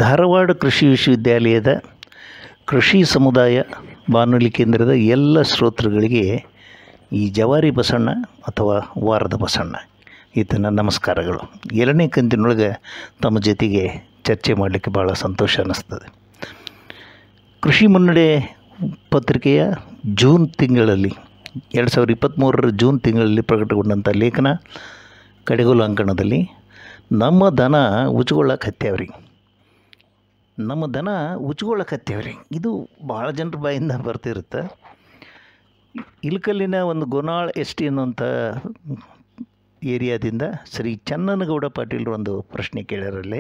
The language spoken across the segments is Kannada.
ಧಾರವಾಡ ಕೃಷಿ ವಿಶ್ವವಿದ್ಯಾಲಯದ ಕೃಷಿ ಸಮುದಾಯ ಬಾನುಲಿ ಕೇಂದ್ರದ ಎಲ್ಲ ಶ್ರೋತೃಗಳಿಗೆ ಈ ಜವಾರಿ ಬಸಣ್ಣ ಅಥವಾ ವಾರದ ಬಸಣ್ಣ ಈತನ ನಮಸ್ಕಾರಗಳು ಎರಡನೇ ಕಂತಿನೊಳಗೆ ತಮ್ಮ ಜೊತೆಗೆ ಚರ್ಚೆ ಮಾಡಲಿಕ್ಕೆ ಭಾಳ ಸಂತೋಷ ಅನ್ನಿಸ್ತದೆ ಕೃಷಿ ಮುನ್ನಡೆ ಪತ್ರಿಕೆಯ ಜೂನ್ ತಿಂಗಳಲ್ಲಿ ಎರಡು ಸಾವಿರದ ಇಪ್ಪತ್ತ್ಮೂರರ ಜೂನ್ ತಿಂಗಳಲ್ಲಿ ಪ್ರಕಟಗೊಂಡಂಥ ಲೇಖನ ಕಡೆಗೋಲು ಅಂಕಣದಲ್ಲಿ ನಮ್ಮ ದನ ಉಚ್ಕೊಳ್ಳಕ್ಕೆ ಹತ್ಯಾವ್ರಿ ನಮ್ಮ ದನ ಉಚ್ಕೊಳ್ಳಕ್ಕೆ ಹತ್ಯಾವ್ರಿ ಇದು ಭಾಳ ಜನರ ಬಾಯಿಂದ ಬರ್ತಿರುತ್ತೆ ಇಲ್ಕಲ್ಲಿನ ಒಂದು ಗೊನಾಳ್ ಎಸ್ ಟಿ ಅನ್ನುವಂಥ ಏರಿಯಾದಿಂದ ಶ್ರೀ ಚನ್ನನಗೌಡ ಪಾಟೀಲ್ರು ಒಂದು ಪ್ರಶ್ನೆ ಕೇಳ್ಯಾರಲ್ಲಿ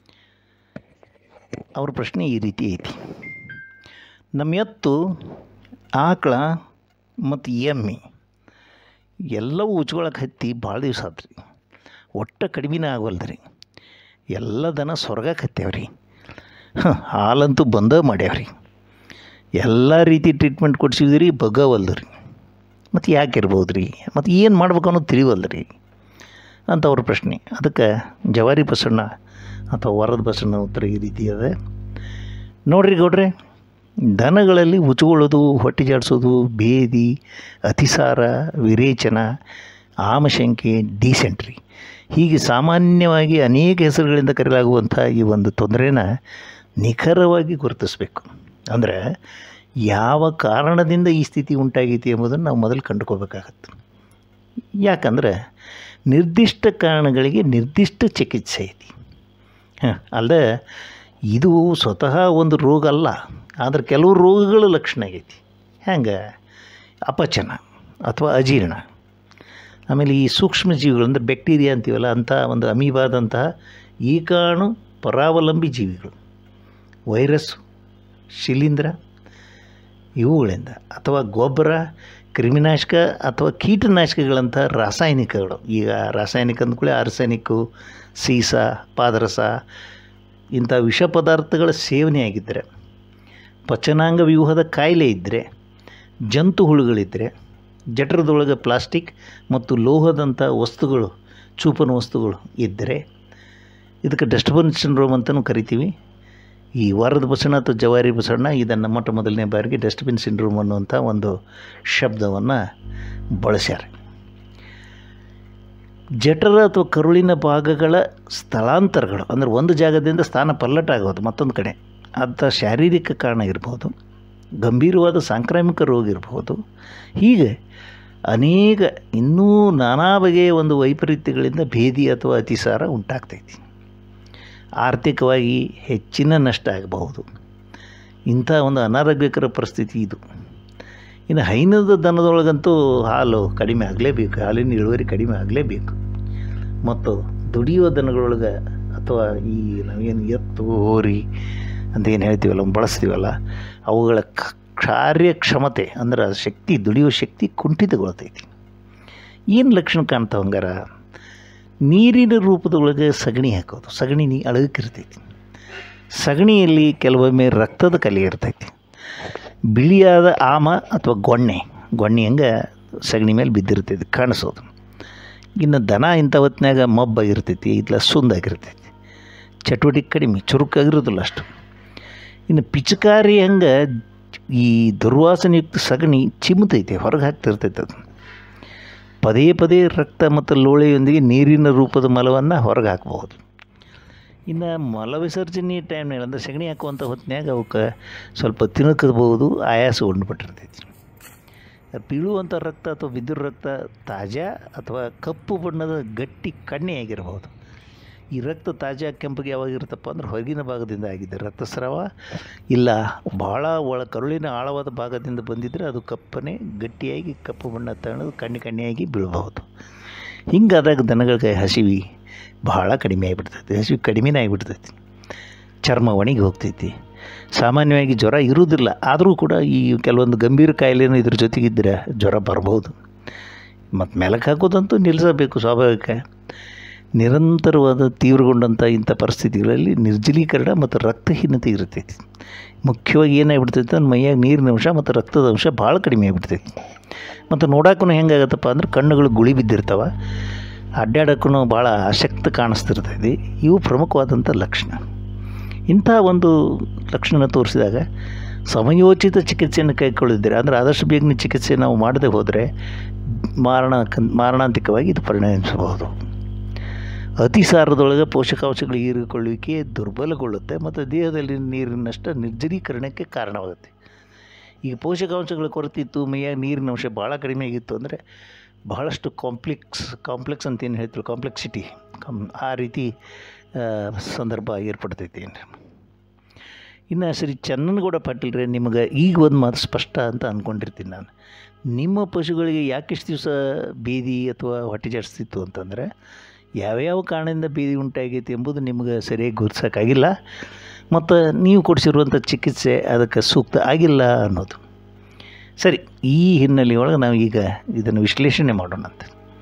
ಅವ್ರ ಪ್ರಶ್ನೆ ಈ ರೀತಿ ಐತಿ ನಮ್ಮ ಎತ್ತು ಆಕಳ ಮತ್ತು ಎಮ್ಮೆ ಎಲ್ಲವೂ ಉಚ್ಕೊಳಕ್ಕೆ ಹತ್ತಿ ಭಾಳ ದಿವಸ ಆತ್ರಿ ಒಟ್ಟು ಕಡಿಮೆನೇ ಆಗವಲ್ದ್ರಿ ಎಲ್ಲ ದನ ಸ್ವರ್ಗಕ್ಕೆ ಹತ್ಯಾವ್ರಿ ಹಾಲಂತೂ ಬಂದ ಮಾಡ್ಯಾವ್ರಿ ಎಲ್ಲ ರೀತಿ ಟ್ರೀಟ್ಮೆಂಟ್ ಕೊಡ್ಸಿದ್ವಿ ರೀ ಬಗ್ಗವಲ್ದು ರೀ ಮತ್ತು ಯಾಕೆ ಇರ್ಬೋದು ರೀ ಮತ್ತು ಏನು ಮಾಡ್ಬೇಕು ಅನ್ನೋದು ತಿಳಿವಲ್ದು ರೀ ಅಂತ ಅವ್ರ ಪ್ರಶ್ನೆ ಅದಕ್ಕೆ ಜವಾರಿ ಬಸಣ್ಣ ಅಥವಾ ವರದ ಬಸಣ್ಣ ಉತ್ತರ ಈ ರೀತಿ ಅದ ನೋಡ್ರಿ ಗೌಡ್ರೆ ದನಗಳಲ್ಲಿ ಉಚ್ಕೊಳ್ಳೋದು ಹೊಟ್ಟೆ ಜಾಡಿಸೋದು ಬೇದಿ ಅತಿಸಾರ ವಿರೇಚನ ಆಮಶಂಕೆ ಡಿಸೆಂಟ್ರಿ ಹೀಗೆ ಸಾಮಾನ್ಯವಾಗಿ ಅನೇಕ ಹೆಸರುಗಳಿಂದ ಕರೆಯಲಾಗುವಂಥ ಈ ಒಂದು ತೊಂದರೆನ ನಿಖರವಾಗಿ ಗುರುತಿಸ್ಬೇಕು ಅಂದರೆ ಯಾವ ಕಾರಣದಿಂದ ಈ ಸ್ಥಿತಿ ಉಂಟಾಗೈತಿ ಎಂಬುದನ್ನು ನಾವು ಮೊದಲು ಕಂಡುಕೋಬೇಕಾಗತ್ತೆ ಯಾಕಂದ್ರೆ ನಿರ್ದಿಷ್ಟ ಕಾರಣಗಳಿಗೆ ನಿರ್ದಿಷ್ಟ ಚಿಕಿತ್ಸೆ ಐತಿ ಹಾಂ ಅಲ್ಲದೆ ಇದು ಸ್ವತಃ ಒಂದು ರೋಗ ಅಲ್ಲ ಆದರೆ ಕೆಲವು ರೋಗಗಳ ಲಕ್ಷಣ ಆಗೈತಿ ಹೆಂಗೆ ಅಪಚನ ಅಥವಾ ಅಜೀರ್ಣ ಆಮೇಲೆ ಈ ಸೂಕ್ಷ್ಮ ಜೀವಿಗಳು ಅಂದರೆ ಬ್ಯಾಕ್ಟೀರಿಯಾ ಅಂತೀವಲ್ಲ ಅಂಥ ಒಂದು ಅಮೀಬಾದಂತಹ ಈಕಾಣು ಪರಾವಲಂಬಿ ಜೀವಿಗಳು ವೈರಸ್ಸು ಶಿಲೀಂಧ್ರ ಇವುಗಳಿಂದ ಅಥವಾ ಗೊಬ್ಬರ ಕ್ರಿಮಿನಾಶಕ ಅಥವಾ ಕೀಟನಾಶಕಗಳಂಥ ರಾಸಾಯನಿಕಗಳು ಈಗ ರಾಸಾಯನಿಕ ಅಂದ್ಕೊಳ್ಳಿ ಆರ್ಸೆನಿಕ್ಕು ಸೀಸ ಪಾದರಸ ಇಂಥ ವಿಷ ಪದಾರ್ಥಗಳ ಸೇವನೆ ಆಗಿದ್ದರೆ ಪಚನಾಂಗ ವ್ಯೂಹದ ಕಾಯಿಲೆ ಇದ್ದರೆ ಜಂತು ಹುಳುಗಳಿದ್ದರೆ ಜಠರದೊಳಗೆ ಪ್ಲಾಸ್ಟಿಕ್ ಮತ್ತು ಲೋಹದಂಥ ವಸ್ತುಗಳು ಚೂಪನ ವಸ್ತುಗಳು ಇದ್ದರೆ ಇದಕ್ಕೆ ಡಸ್ಟ್ಬಿನ್ ಸಿಂಡ್ರೋಮ್ ಅಂತಲೂ ಕರಿತೀವಿ ಈ ವಾರದ ಬಸಣ್ಣ ಅಥವಾ ಜವಾರಿ ಬಸಣ್ಣ ಇದನ್ನು ಮೊಟ್ಟ ಮೊದಲನೇ ಬಾರಿಗೆ ಡಸ್ಟ್ಬಿನ್ ಸಿಂಡ್ರೋಮ್ ಅನ್ನುವಂಥ ಒಂದು ಶಬ್ದವನ್ನು ಬಳಸ್ಯಾರ ಜಠರ ಅಥವಾ ಕರುಳಿನ ಭಾಗಗಳ ಸ್ಥಳಾಂತರಗಳು ಅಂದರೆ ಒಂದು ಜಾಗದಿಂದ ಸ್ಥಾನ ಪಲ್ಲಟ ಆಗೋದು ಮತ್ತೊಂದು ಕಡೆ ಅಂಥ ಶಾರೀರಿಕ ಕಾರಣ ಇರ್ಬೋದು ಗಂಭೀರವಾದ ಸಾಂಕ್ರಾಮಿಕ ರೋಗ ಇರ್ಬೋದು ಹೀಗೆ ಅನೇಕ ಇನ್ನೂ ನಾನಾ ಬಗೆಯ ಒಂದು ವೈಪರೀತ್ಯಗಳಿಂದ ಭೇದಿ ಅಥವಾ ಅತಿಸಾರ ಉಂಟಾಗ್ತೈತಿ ಆರ್ಥಿಕವಾಗಿ ಹೆಚ್ಚಿನ ನಷ್ಟ ಆಗಬಹುದು ಇಂಥ ಒಂದು ಅನಾರೋಗ್ಯಕರ ಪರಿಸ್ಥಿತಿ ಇದು ಇನ್ನು ಹೈನದ ದನದೊಳಗಂತೂ ಹಾಲು ಕಡಿಮೆ ಆಗಲೇಬೇಕು ಹಾಲಿನ ಇಳುವರಿ ಕಡಿಮೆ ಆಗಲೇಬೇಕು ಮತ್ತು ದುಡಿಯುವ ದನಗಳೊಳಗೆ ಅಥವಾ ಈ ನಾವೇನು ಎತ್ತು ಹೋರಿ ಅಂತ ಏನು ಹೇಳ್ತೀವಲ್ಲ ಬಳಸ್ತೀವಲ್ಲ ಅವುಗಳ ಕಾರ್ಯಕ್ಷಮತೆ ಅಂದ್ರೆ ಶಕ್ತಿ ದುಡಿಯುವ ಶಕ್ತಿ ಕುಂಠಿತಗೊಳ್ತೈತಿ ಏನು ಲಕ್ಷಣ ಕಾಣ್ತಾವ ಹಂಗಾರ ನೀರಿನ ರೂಪದೊಳಗೆ ಸಗಣಿ ಹಾಕೋದು ಸಗಣಿ ನೀ ಅಳಗಕ್ಕಿರ್ತೈತಿ ಸಗಣಿಯಲ್ಲಿ ಕೆಲವೊಮ್ಮೆ ರಕ್ತದ ಕಲೆ ಇರ್ತೈತಿ ಬಿಳಿಯಾದ ಆಮ ಅಥವಾ ಗೊಣ್ಣೆ ಗೊಣ್ಣೆ ಹಂಗೆ ಸಗಣಿ ಮೇಲೆ ಬಿದ್ದಿರ್ತೈತಿ ಕಾಣಿಸೋದು ಇನ್ನು ದನ ಇಂಥ ಹೊತ್ನಾಗ ಮಬ್ಬಾಗಿರ್ತೈತಿ ಇಲ್ಲ ಸುಂದಾಗಿರ್ತೈತಿ ಚಟುವಟಿಕೆ ಕಡಿಮೆ ಚುರುಕಾಗಿರೋದಿಲ್ಲ ಅಷ್ಟು ಇನ್ನು ಪಿಚಕಾರಿ ಹಂಗೆ ಈ ದುರ್ವಾಸನೆಯುಕ್ತ ಸಗಣಿ ಚಿಮ್ತೈತೆ ಹೊರಗೆ ಹಾಕ್ತಿರ್ತೈತೆ ಅದು ಪದೇ ಪದೇ ರಕ್ತ ಮತ್ತು ಲೋಳೆಯೊಂದಿಗೆ ನೀರಿನ ರೂಪದ ಮಲವನ್ನು ಹೊರಗೆ ಹಾಕಬಹುದು ಇನ್ನು ಮಲ ವಿಸರ್ಜನೆ ಟೈಮ್ನಾಗ ಅಂದರೆ ಸಗಣಿ ಹಾಕುವಂಥ ಹೊತ್ತಿನಾಗ ಅವಕ್ಕೆ ಸ್ವಲ್ಪ ತಿನ್ನಕಬಹುದು ಆಯಾಸ ಉಂಡ್ಬಿಟ್ಟಿರ್ತೈತಿ ಬೀಳುವಂಥ ರಕ್ತ ಅಥವಾ ಬಿದ್ದಿರೋ ರಕ್ತ ತಾಜಾ ಅಥವಾ ಕಪ್ಪು ಬಣ್ಣದ ಗಟ್ಟಿ ಕಣ್ಣೆಯಾಗಿರ್ಬೋದು ಈ ರಕ್ತ ತಾಜಾ ಕೆಂಪಿಗೆ ಯಾವಾಗಿರುತ್ತಪ್ಪ ಅಂದ್ರೆ ಹೊರಗಿನ ಭಾಗದಿಂದ ಆಗಿದೆ ರಕ್ತಸ್ರಾವ ಇಲ್ಲ ಭಾಳ ಒಳ ಕರುಳಿನ ಆಳವಾದ ಭಾಗದಿಂದ ಬಂದಿದ್ದರೆ ಅದು ಕಪ್ಪನೆ ಗಟ್ಟಿಯಾಗಿ ಕಪ್ಪು ಬಣ್ಣ ತಣ್ಣದು ಕಣ್ಣು ಕಣ್ಣಿಯಾಗಿ ಬೀಳಬಹುದು ಹಿಂಗಾದಾಗ ದನಗಳಿಗೆ ಹಸಿವಿ ಭಾಳ ಕಡಿಮೆ ಆಗಿಬಿಡ್ತೈತಿ ಹಸಿವು ಕಡಿಮೆನೇ ಆಗಿಬಿಡ್ತೈತಿ ಚರ್ಮ ಒಣಗಿ ಹೋಗ್ತೈತಿ ಸಾಮಾನ್ಯವಾಗಿ ಜ್ವರ ಇರುವುದಿಲ್ಲ ಆದರೂ ಕೂಡ ಈ ಕೆಲವೊಂದು ಗಂಭೀರ ಕಾಯಿಲೆನೂ ಇದ್ರ ಜೊತೆಗಿದ್ದರೆ ಜ್ವರ ಬರ್ಬೋದು ಮತ್ತು ಮೆಲಕ್ಕೆ ಹಾಕೋದಂತೂ ನಿಲ್ಲಿಸಬೇಕು ಸ್ವಾಭಾವಿಕ ನಿರಂತರವಾದ ತೀವ್ರಗೊಂಡಂಥ ಇಂಥ ಪರಿಸ್ಥಿತಿಗಳಲ್ಲಿ ನಿರ್ಜಲೀಕರಣ ಮತ್ತು ರಕ್ತಹೀನತೆ ಇರ್ತೈತಿ ಮುಖ್ಯವಾಗಿ ಏನಾಗ್ಬಿಡ್ತೈತೆ ಅಂದ್ರೆ ಮೈಯಾಗ ನೀರಿನ ಅಂಶ ಮತ್ತು ರಕ್ತದ ಅಂಶ ಭಾಳ ಕಡಿಮೆ ಆಗಿಬಿಡ್ತೈತಿ ಮತ್ತು ನೋಡೋಕ್ಕೂ ಹೆಂಗಾಗತ್ತಪ್ಪ ಅಂದ್ರೆ ಕಣ್ಣುಗಳು ಗುಳಿ ಬಿದ್ದಿರ್ತಾವೆ ಅಡ್ಡಾಡೋಕ್ಕೂ ಭಾಳ ಅಶಕ್ತ ಕಾಣಿಸ್ತಿರ್ತೈತಿ ಇವು ಪ್ರಮುಖವಾದಂಥ ಲಕ್ಷಣ ಇಂಥ ಒಂದು ಲಕ್ಷಣ ತೋರಿಸಿದಾಗ ಸಮಯೋಚಿತ ಚಿಕಿತ್ಸೆಯನ್ನು ಕೈಗೊಳ್ಳಿದ್ದೀರಿ ಅಂದರೆ ಆದಷ್ಟು ಬೇಗನೆ ಚಿಕಿತ್ಸೆ ನಾವು ಮಾಡದೆ ಹೋದರೆ ಮಾರಣ ಮಾರಣಾಂತಿಕವಾಗಿ ಇದು ಪರಿಣಮಿಸಬಹುದು ಅತಿಸಾರದೊಳಗೆ ಪೋಷಕಾಂಶಗಳು ಹೀರಿಕೊಳ್ಳುವಿಕೆ ದುರ್ಬಲಗೊಳ್ಳುತ್ತೆ ಮತ್ತು ದೇಹದಲ್ಲಿ ನೀರಿನಷ್ಟ ನಿರ್ಜಲೀಕರಣಕ್ಕೆ ಕಾರಣವಾಗುತ್ತೆ ಈಗ ಪೋಷಕಾಂಶಗಳ ಕೊರತೆ ಇತ್ತು ಮೈಯಾಗ ನೀರಿನ ಅಂಶ ಭಾಳ ಕಡಿಮೆ ಆಗಿತ್ತು ಅಂದರೆ ಬಹಳಷ್ಟು ಕಾಂಪ್ಲೆಕ್ಸ್ ಕಾಂಪ್ಲೆಕ್ಸ್ ಅಂತ ಏನು ಹೇಳ್ತೀವಿ ಕಾಂಪ್ಲೆಕ್ಸಿಟಿ ಕಮ್ ಆ ರೀತಿ ಸಂದರ್ಭ ಏರ್ಪಡ್ತೈತಿ ಇನ್ನು ಶ್ರೀ ಚನ್ನನಗೌಡ ಪಾಟೀಲ್ರೆ ನಿಮಗೆ ಈಗ ಒಂದು ಮಾತು ಸ್ಪಷ್ಟ ಅಂತ ಅಂದ್ಕೊಂಡಿರ್ತೀನಿ ನಾನು ನಿಮ್ಮ ಪಶುಗಳಿಗೆ ಯಾಕಿಷ್ಟು ದಿವಸ ಬೀದಿ ಅಥವಾ ಹೊಟ್ಟೆ ಜಾಡಿಸ್ತಿತ್ತು ಅಂತಂದರೆ ಯಾವ್ಯಾವ ಕಾರಣದಿಂದ ಬೀದಿ ಉಂಟಾಗೈತಿ ಎಂಬುದು ನಿಮಗೆ ಸರಿಯಾಗಿ ಗುರ್ಸೋಕ್ಕಾಗಿಲ್ಲ ಮತ್ತು ನೀವು ಕೊಡಿಸಿರುವಂಥ ಚಿಕಿತ್ಸೆ ಅದಕ್ಕೆ ಸೂಕ್ತ ಆಗಿಲ್ಲ ಅನ್ನೋದು ಸರಿ ಈ ಹಿನ್ನೆಲೆಯೊಳಗೆ ನಾವು ಈಗ ಇದನ್ನು ವಿಶ್ಲೇಷಣೆ ಮಾಡೋಣಂತ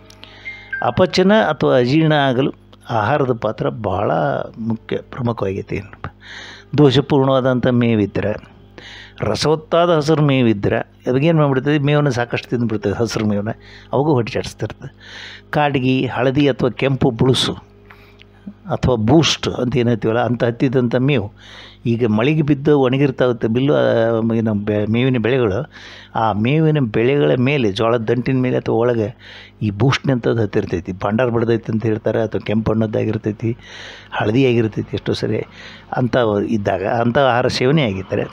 ಅಪಚನ ಅಥವಾ ಅಜೀರ್ಣ ಆಗಲು ಆಹಾರದ ಪಾತ್ರ ಭಾಳ ಮುಖ್ಯ ಪ್ರಮುಖವಾಗೈತಿ ದೋಷಪೂರ್ಣವಾದಂಥ ಮೇವಿದ್ದರೆ ರಸವತ್ತಾದ ಹಸಿರು ಮೇವಿದ್ದರೆ ಅವಾಗೇನು ಮಾಡಿಬಿಡ್ತದೆ ಮೇವನ್ನು ಸಾಕಷ್ಟು ತಿಂದುಬಿಡ್ತದೆ ಹಸಿರು ಮೇವನ್ನ ಅವಾಗೂ ಹೊಟ್ಟೆ ಚಾಡಿಸ್ತಿರ್ತದೆ ಕಾಡಿಗೆ ಹಳದಿ ಅಥವಾ ಕೆಂಪು ಬುಳುಸು ಅಥವಾ ಬೂಸ್ಟ್ ಅಂತ ಏನು ಹೇಳ್ತೀವಲ್ಲ ಅಂತ ಹತ್ತಿದಂಥ ಮೇವು ಈಗ ಮಳೆಗೆ ಬಿದ್ದು ಒಣಗಿರ್ತಾಗುತ್ತೆ ಬಿಲ್ಲು ಏನು ಬೆ ಮೇವಿನ ಬೆಳೆಗಳು ಆ ಮೇವಿನ ಬೆಳೆಗಳ ಮೇಲೆ ಜೋಳದ ದಂಟಿನ ಮೇಲೆ ಅಥವಾ ಒಳಗೆ ಈ ಬೂಸ್ಟ್ನಂಥದ್ದು ಹತ್ತಿರ್ತೈತಿ ಭಂಡಾರ ಬಡ್ದೈತಿ ಅಂತ ಹೇಳ್ತಾರೆ ಅಥವಾ ಕೆಂಪು ಹಣ್ಣದ್ದಾಗಿರ್ತೈತಿ ಹಳದಿ ಆಗಿರ್ತೈತಿ ಎಷ್ಟೋ ಸರಿ ಅಂಥ ಇದ್ದಾಗ ಅಂಥ ಆಹಾರ ಸೇವನೆ ಆಗಿರ್ತಾರೆ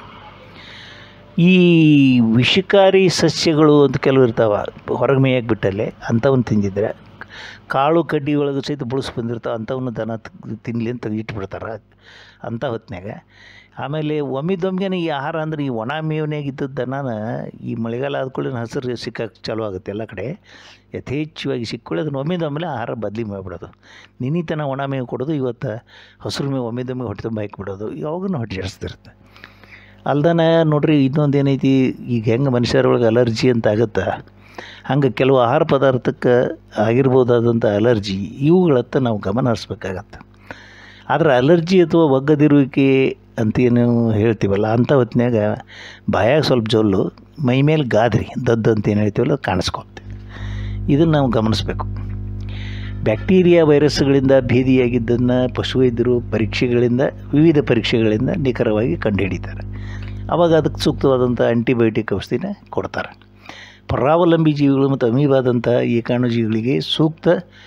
ಈ ವಿಷಕಾರಿ ಸಸ್ಯಗಳು ಅಂತ ಕೆಲವು ಇರ್ತಾವೆ ಹೊರಗೆ ಮೇಯಕ್ಕೆ ಬಿಟ್ಟಲ್ಲೇ ಅಂಥವನ್ನು ತಿಂದಿದ್ರೆ ಕಾಳು ಕಡ್ಡಿ ಒಳಗೆ ಸಹಿತ ಬುಳಿಸ್ ಬಂದಿರ್ತಾವೆ ಅಂಥವನ್ನು ದನ ತಿನ್ನಲಿ ಅಂತ ಇಟ್ಬಿಡ್ತಾರೆ ಅಂಥ ಹೊತ್ತಿನಾಗ ಆಮೇಲೆ ಒಮ್ಮಿದೊಮ್ಮೆಗೆ ಈ ಆಹಾರ ಅಂದ್ರೆ ಈ ಒಣ ಮೇವನಾಗ ಇದ್ದದ್ದು ದನನ ಈ ಮಳೆಗಾಲ ಆದ್ಕೊಳ್ಳಿ ಹಸಿರು ಸಿಕ್ಕಕ್ಕೆ ಚಾಲೂ ಆಗುತ್ತೆ ಎಲ್ಲ ಕಡೆ ಯಥೇಚ್ಛವಾಗಿ ಸಿಕ್ಕೊಳ್ಳಿ ಅದನ್ನು ಒಮ್ಮಿದೊಮ್ಮೆಲೆ ಆಹಾರ ಬದಲಿ ಮಾಡಿಬಿಡೋದು ನಿನ್ನಿತನ ಒಣ ಮೇವು ಕೊಡೋದು ಇವತ್ತು ಹಸಿರು ಮೇವು ಒಮ್ಮಿದೊಮ್ಮೆ ಹೊಟ್ಟೆ ತುಂಬ ಹಾಕಿಬಿಡೋದು ಯಾವಾಗೂ ಹೊಟ್ಟೆ ಜಾಸ್ತಿರುತ್ತೆ ಅಲ್ದನ ನೋಡ್ರಿ ಇನ್ನೊಂದು ಏನೈತಿ ಈಗ ಹೆಂಗೆ ಮನುಷ್ಯರೊಳಗೆ ಅಲರ್ಜಿ ಅಂತ ಆಗುತ್ತೆ ಹಂಗೆ ಕೆಲವು ಆಹಾರ ಪದಾರ್ಥಕ್ಕೆ ಆಗಿರ್ಬೋದಾದಂಥ ಅಲರ್ಜಿ ಇವುಗಳತ್ತ ನಾವು ಗಮನ ಹರಿಸ್ಬೇಕಾಗತ್ತೆ ಆದರೆ ಅಲರ್ಜಿ ಅಥವಾ ಒಗ್ಗದಿರುವಿಕೆ ಅಂತ ಏನು ಹೇಳ್ತೀವಲ್ಲ ಅಂಥ ಹೊತ್ತಿನಾಗ ಬಾಯಾಗ ಸ್ವಲ್ಪ ಜೊಲ್ಲು ಮೈ ಮೇಲೆ ಗಾದ್ರಿ ದದ್ದು ಅಂತ ಏನು ಹೇಳ್ತೀವಲ್ಲ ಅದು ಕಾಣಿಸ್ಕೊಳ್ತೀವಿ ಇದನ್ನು ನಾವು ಗಮನಿಸಬೇಕು ಬ್ಯಾಕ್ಟೀರಿಯಾ ವೈರಸ್ಗಳಿಂದ ಭೇದಿಯಾಗಿದ್ದನ್ನು ಪಶುವೈದ್ಯರು ಪರೀಕ್ಷೆಗಳಿಂದ ವಿವಿಧ ಪರೀಕ್ಷೆಗಳಿಂದ ನಿಖರವಾಗಿ ಕಂಡುಹಿಡಿತಾರೆ ಆವಾಗ ಅದಕ್ಕೆ ಸೂಕ್ತವಾದಂಥ ಆ್ಯಂಟಿಬಯೋಟಿಕ್ ಔಷಧಿನ ಕೊಡ್ತಾರೆ ಪರಾವಲಂಬಿ ಜೀವಿಗಳು ಮತ್ತು ಅಮೀಬಾದಂಥ ಏಕಾಣುಜೀವಿಗಳಿಗೆ ಸೂಕ್ತ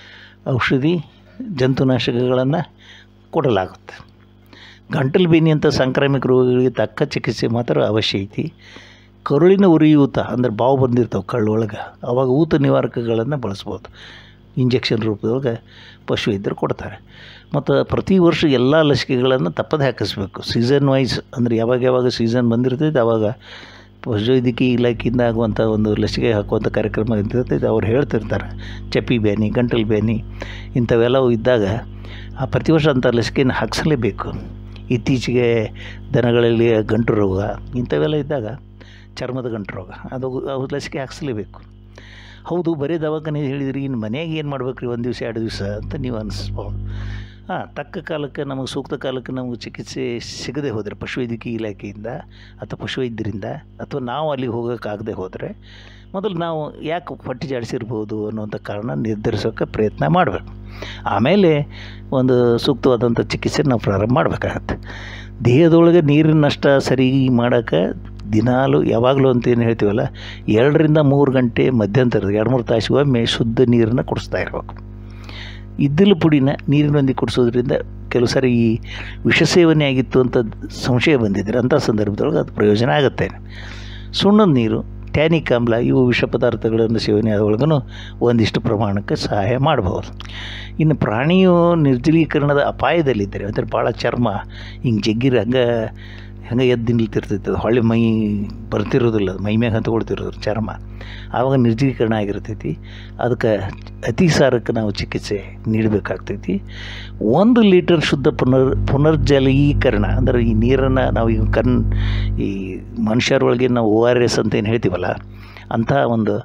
ಔಷಧಿ ಜಂತುನಾಶಕಗಳನ್ನು ಕೊಡಲಾಗುತ್ತೆ ಗಂಟಲು ಬೇನಿ ಅಂತ ಸಾಂಕ್ರಾಮಿಕ ರೋಗಗಳಿಗೆ ತಕ್ಕ ಚಿಕಿತ್ಸೆ ಮಾತ್ರ ಅವಶ್ಯ ಐತಿ ಕರುಳಿನ ಉರಿಯೂತ ಅಂದ್ರೆ ಬಾವು ಬಂದಿರ್ತಾವೆ ಕಳ್ಳೊಳಗೆ ಅವಾಗ ಊತ ನಿವಾರಕಗಳನ್ನು ಬಳಸ್ಬೋದು ಇಂಜೆಕ್ಷನ್ ರೂಪದೊಳಗೆ ಪಶು ಇದ್ದರೆ ಕೊಡ್ತಾರೆ ಮತ್ತು ಪ್ರತಿ ವರ್ಷ ಎಲ್ಲ ಲಸಿಕೆಗಳನ್ನು ತಪ್ಪದೆ ಹಾಕಿಸ್ಬೇಕು ಸೀಸನ್ ವೈಸ್ ಅಂದರೆ ಯಾವಾಗ ಯಾವಾಗ ಸೀಸನ್ ಬಂದಿರ್ತೈತೆ ಆವಾಗ ಪಶುವೈದ್ಯಕೀಯ ಇಲಾಖೆಯಿಂದ ಆಗುವಂಥ ಒಂದು ಲಸಿಕೆ ಹಾಕುವಂಥ ಕಾರ್ಯಕ್ರಮ ಇರ್ತೈತೆ ಅವ್ರು ಹೇಳ್ತಿರ್ತಾರೆ ಚಪ್ಪಿ ಬ್ಯಾನಿ ಗಂಟಲು ಬ್ಯಾನಿ ಇಂಥವೆಲ್ಲವೂ ಇದ್ದಾಗ ಆ ಪ್ರತಿ ವರ್ಷ ಅಂಥ ಲಸಿಕೆಯನ್ನು ಹಾಕಿಸಲೇಬೇಕು ಇತ್ತೀಚೆಗೆ ದನಗಳಲ್ಲಿ ಗಂಟು ರೋಗ ಇಂಥವೆಲ್ಲ ಇದ್ದಾಗ ಚರ್ಮದ ಗಂಟು ರೋಗ ಅದು ಅವು ಲಸಿಕೆ ಹಾಕಿಸಲೇಬೇಕು ಹೌದು ಬರೀ ದವಾಖಾನೆ ಹೇಳಿದ್ರಿ ಇನ್ನು ಮನೆಯಾಗ ಏನು ಮಾಡ್ಬೇಕು ರೀ ಒಂದು ದಿವಸ ಎರಡು ದಿವಸ ಅಂತ ನೀವು ಅನಿಸ್ಬೋದು ಹಾಂ ತಕ್ಕ ಕಾಲಕ್ಕೆ ನಮಗೆ ಸೂಕ್ತ ಕಾಲಕ್ಕೆ ನಮಗೆ ಚಿಕಿತ್ಸೆ ಸಿಗದೆ ಹೋದರೆ ಪಶುವೈದ್ಯಕೀಯ ಇಲಾಖೆಯಿಂದ ಅಥವಾ ಪಶುವೈದ್ಯರಿಂದ ಅಥವಾ ನಾವು ಅಲ್ಲಿಗೆ ಹೋಗೋಕ್ಕಾಗದೆ ಹೋದರೆ ಮೊದಲು ನಾವು ಯಾಕೆ ಹೊಟ್ಟೆ ಜಾಡಿಸಿರ್ಬೋದು ಅನ್ನುವಂಥ ಕಾರಣ ನಿರ್ಧರಿಸೋಕ್ಕೆ ಪ್ರಯತ್ನ ಮಾಡಬೇಕು ಆಮೇಲೆ ಒಂದು ಸೂಕ್ತವಾದಂಥ ಚಿಕಿತ್ಸೆ ನಾವು ಪ್ರಾರಂಭ ಮಾಡಬೇಕಾಗತ್ತೆ ದೇಹದೊಳಗೆ ನೀರಿನ ನಷ್ಟ ಸರಿ ಮಾಡೋಕ್ಕೆ ದಿನಾಲು ಯಾವಾಗಲೂ ಅಂತ ಏನು ಹೇಳ್ತೀವಲ್ಲ ಎರಡರಿಂದ ಮೂರು ಗಂಟೆ ಮಧ್ಯಂತರದ ಎರಡು ಮೂರು ತಾಸು ಒಮ್ಮೆ ಶುದ್ಧ ನೀರನ್ನು ಕುಡಿಸ್ತಾ ಇರಬೇಕು ಇದ್ದಿಲು ಪುಡಿನ ನೀರಿನೊಂದಿಗೆ ಕುಡಿಸೋದ್ರಿಂದ ಕೆಲವು ಸಾರಿ ಈ ವಿಷ ಸೇವನೆ ಆಗಿತ್ತು ಅಂತ ಸಂಶಯ ಬಂದಿದ್ದರೆ ಅಂಥ ಸಂದರ್ಭದೊಳಗೆ ಅದು ಪ್ರಯೋಜನ ಆಗುತ್ತೆ ಸುಣ್ಣದ ನೀರು ಟ್ಯಾನಿಕ್ ಆಮ್ಲ ಇವು ವಿಷ ಪದಾರ್ಥಗಳನ್ನು ಸೇವನೆ ಆದೊಳಗೂ ಒಂದಿಷ್ಟು ಪ್ರಮಾಣಕ್ಕೆ ಸಹಾಯ ಮಾಡಬಹುದು ಇನ್ನು ಪ್ರಾಣಿಯು ನಿರ್ಜಲೀಕರಣದ ಅಪಾಯದಲ್ಲಿದ್ದರೆ ಅಂದರೆ ಭಾಳ ಚರ್ಮ ಹಿಂಗೆ ಜಗ್ಗಿರ ಹಂಗೆ ಹಂಗೆ ಎದ್ದು ನಿಲ್ತಿರ್ತೈತೆ ಅದು ಹೊಳ್ಳಿ ಮೈ ಬರ್ತಿರೋದಿಲ್ಲ ಅದು ಮೈ ಮ್ಯಾಗ ಹತ್ಕೊಳ್ತಿರೋದು ಚರ್ಮ ಆವಾಗ ನಿರ್ಜಲೀಕರಣ ಆಗಿರ್ತೈತಿ ಅದಕ್ಕೆ ಅತಿಸಾರಕ್ಕೆ ನಾವು ಚಿಕಿತ್ಸೆ ನೀಡಬೇಕಾಗ್ತೈತಿ ಒಂದು ಲೀಟರ್ ಶುದ್ಧ ಪುನರ್ ಪುನರ್ಜಲೀಕರಣ ಅಂದರೆ ಈ ನೀರನ್ನು ನಾವು ಈಗ ಕಣ್ ಈ ಮನುಷ್ಯರೊಳಗೆ ನಾವು ಓ ಆರ್ ಎಸ್ ಅಂತ ಏನು ಹೇಳ್ತೀವಲ್ಲ ಅಂಥ ಒಂದು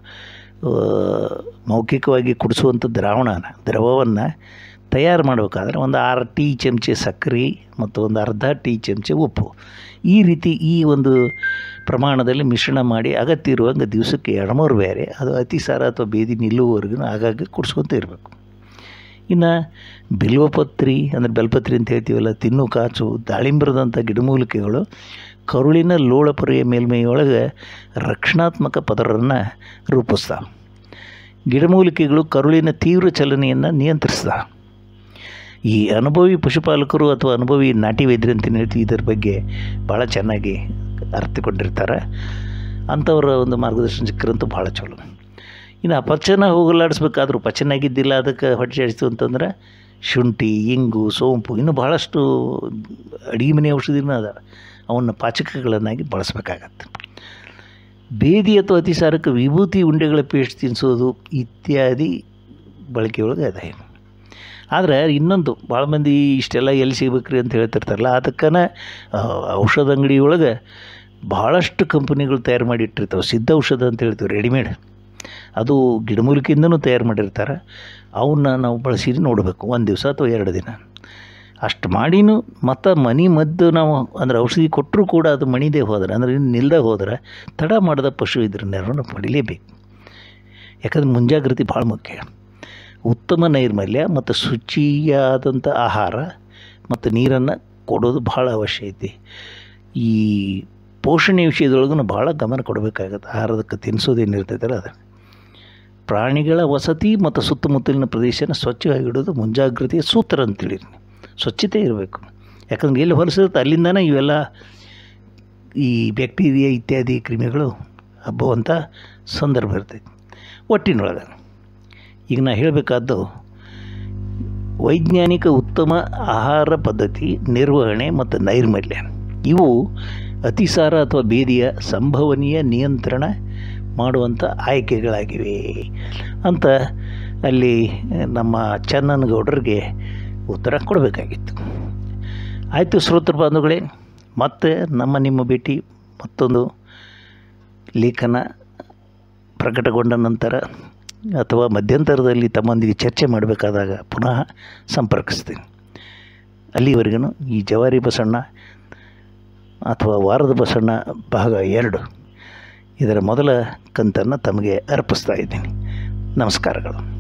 ಮೌಖಿಕವಾಗಿ ಕುಡಿಸುವಂಥ ದ್ರಾವಣನ ದ್ರವವನ್ನು ತಯಾರು ಮಾಡಬೇಕಾದ್ರೆ ಒಂದು ಆರು ಟೀ ಚಮಚೆ ಸಕ್ಕರೆ ಮತ್ತು ಒಂದು ಅರ್ಧ ಟೀ ಚಮಚೆ ಉಪ್ಪು ಈ ರೀತಿ ಈ ಒಂದು ಪ್ರಮಾಣದಲ್ಲಿ ಮಿಶ್ರಣ ಮಾಡಿ ಅಗತ್ಯ ಇರುವಂಗೆ ದಿವಸಕ್ಕೆ ಎರಡ್ಮೂರು ಬೇರೆ ಅದು ಅತಿಸಾರ ಅಥವಾ ಬೇದಿ ನಿಲ್ಲುವವರೆಗೂ ಆಗಾಗ ಕುಡಿಸ್ಕೊತ ಇರಬೇಕು ಇನ್ನು ಬಿಲ್ವಪತ್ರಿ ಅಂದರೆ ಬೆಲ್ಪತ್ರಿ ಅಂತ ಹೇಳ್ತೀವಲ್ಲ ತಿನ್ನು ಕಾಚು ದಾಳಿಂಬರದಂಥ ಗಿಡಮೂಲಿಕೆಗಳು ಕರುಳಿನ ಲೋಳಪೊರೆಯ ಮೇಲ್ಮೈಯೊಳಗೆ ರಕ್ಷಣಾತ್ಮಕ ಪದರನ್ನು ರೂಪಿಸ್ತಾವೆ ಗಿಡಮೂಲಿಕೆಗಳು ಕರುಳಿನ ತೀವ್ರ ಚಲನೆಯನ್ನು ನಿಯಂತ್ರಿಸ್ತಾವೆ ಈ ಅನುಭವಿ ಪಶುಪಾಲಕರು ಅಥವಾ ಅನುಭವಿ ನಾಟಿ ವೈದ್ಯರು ಅಂತ ಹೇಳ್ತೀವಿ ಇದರ ಬಗ್ಗೆ ಭಾಳ ಚೆನ್ನಾಗಿ ಅರ್ಥಕೊಂಡಿರ್ತಾರೆ ಅಂಥವರ ಒಂದು ಮಾರ್ಗದರ್ಶನ ಸಿಕ್ಕರಂತೂ ಭಾಳ ಚಲೋ ಇನ್ನು ಅಪಚನ ಹೋಗಲಾಡಿಸ್ಬೇಕಾದ್ರೂ ಪಚನ ಆಗಿದ್ದಿಲ್ಲ ಅದಕ್ಕೆ ಹೊಟ್ಟೆ ಹಡಿತು ಅಂತಂದ್ರೆ ಶುಂಠಿ ಇಂಗು ಸೋಂಪು ಇನ್ನೂ ಭಾಳಷ್ಟು ಅಡುಗೆ ಮನೆ ಔಷಧಿನೂ ಅದ ಅವನ್ನ ಪಾಚಕಗಳನ್ನಾಗಿ ಬಳಸಬೇಕಾಗತ್ತೆ ಬೇದಿ ಅಥವಾ ಅತಿಸಾರಕ್ಕೆ ವಿಭೂತಿ ಉಂಡೆಗಳ ಪೇಸ್ಟ್ ತಿನ್ನಿಸೋದು ಇತ್ಯಾದಿ ಬಳಕೆಯೊಳಗೆ ಅದ ಆದರೆ ಇನ್ನೊಂದು ಭಾಳ ಮಂದಿ ಇಷ್ಟೆಲ್ಲ ಎಲ್ಲಿ ಸಿಗ್ಬೇಕ್ರಿ ಅಂತ ಹೇಳ್ತಿರ್ತಾರಲ್ಲ ಅದಕ್ಕನ ಔಷಧ ಅಂಗಡಿಯೊಳಗೆ ಭಾಳಷ್ಟು ಕಂಪ್ನಿಗಳು ತಯಾರು ಮಾಡಿ ಇಟ್ಟಿರ್ತಾವೆ ಸಿದ್ಧ ಔಷಧ ಅಂತ ಹೇಳ್ತೀವಿ ರೆಡಿಮೇಡ್ ಅದು ಗಿಡಮೂಲಿಕೆಯಿಂದನೂ ತಯಾರು ಮಾಡಿರ್ತಾರೆ ಅವನ್ನ ನಾವು ಬಳಸಿ ನೋಡಬೇಕು ಒಂದು ದಿವಸ ಅಥವಾ ಎರಡು ದಿನ ಅಷ್ಟು ಮಾಡಿನೂ ಮತ್ತು ಮನೆ ಮದ್ದು ನಾವು ಅಂದ್ರೆ ಔಷಧಿ ಕೊಟ್ಟರೂ ಕೂಡ ಅದು ಮಣಿದೇ ಹೋದ್ರೆ ಅಂದರೆ ಇನ್ನು ನಿಲ್ಲದೆ ಹೋದ್ರೆ ತಡ ಮಾಡಿದ ಪಶು ಇದ್ರ ನೆರವನ್ನು ಪಡಿಲೇಬೇಕು ಯಾಕಂದ್ರೆ ಮುಂಜಾಗ್ರತೆ ಭಾಳ ಮುಖ್ಯ ಉತ್ತಮ ನೈರ್ಮಲ್ಯ ಮತ್ತು ಶುಚಿಯಾದಂಥ ಆಹಾರ ಮತ್ತು ನೀರನ್ನು ಕೊಡೋದು ಭಾಳ ಅವಶ್ಯ ಐತಿ ಈ ಪೋಷಣೆ ವಿಷಯದೊಳಗೂ ಭಾಳ ಗಮನ ಕೊಡಬೇಕಾಗತ್ತೆ ಆಹಾರದಕ್ಕೆ ತಿನ್ನಿಸೋದೇನಿರ್ತೈತಲ್ಲ ಅದು ಪ್ರಾಣಿಗಳ ವಸತಿ ಮತ್ತು ಸುತ್ತಮುತ್ತಲಿನ ಪ್ರದೇಶನ ಸ್ವಚ್ಛವಾಗಿಡೋದು ಮುಂಜಾಗ್ರತೆಯ ಸೂತ್ರ ಅಂತೇಳಿ ಸ್ವಚ್ಛತೆ ಇರಬೇಕು ಯಾಕಂದ್ರೆ ಎಲ್ಲಿ ಹೊಲಸಿರುತ್ತೆ ಅಲ್ಲಿಂದನೇ ಇವೆಲ್ಲ ಈ ಬ್ಯಾಕ್ಟೀರಿಯಾ ಇತ್ಯಾದಿ ಕ್ರಿಮಿಗಳು ಹಬ್ಬುವಂಥ ಸಂದರ್ಭ ಇರ್ತೈತಿ ಒಟ್ಟಿನೊಳಗೆ ಈಗ ನಾ ಹೇಳಬೇಕಾದ್ದು ವೈಜ್ಞಾನಿಕ ಉತ್ತಮ ಆಹಾರ ಪದ್ಧತಿ ನಿರ್ವಹಣೆ ಮತ್ತು ನೈರ್ಮಲ್ಯ ಇವು ಅತಿಸಾರ ಅಥವಾ ಬೇದಿಯ ಸಂಭವನೀಯ ನಿಯಂತ್ರಣ ಮಾಡುವಂಥ ಆಯ್ಕೆಗಳಾಗಿವೆ ಅಂತ ಅಲ್ಲಿ ನಮ್ಮ ಚನ್ನನಗೌಡರಿಗೆ ಉತ್ತರ ಕೊಡಬೇಕಾಗಿತ್ತು ಆಯಿತು ಶ್ರೋತೃ ಬಾಂಧುಗಳೇ ಮತ್ತೆ ನಮ್ಮ ನಿಮ್ಮ ಭೇಟಿ ಮತ್ತೊಂದು ಲೇಖನ ಪ್ರಕಟಗೊಂಡ ನಂತರ ಅಥವಾ ಮಧ್ಯಂತರದಲ್ಲಿ ತಮ್ಮೊಂದಿಗೆ ಚರ್ಚೆ ಮಾಡಬೇಕಾದಾಗ ಪುನಃ ಸಂಪರ್ಕಿಸ್ತೀನಿ ಅಲ್ಲಿವರೆಗೂ ಈ ಜವಾರಿ ಬಸಣ್ಣ ಅಥವಾ ವಾರದ ಬಸಣ್ಣ ಭಾಗ ಎರಡು ಇದರ ಮೊದಲ ಕಂತನ್ನು ತಮಗೆ ಅರ್ಪಿಸ್ತಾ ಇದ್ದೀನಿ ನಮಸ್ಕಾರಗಳು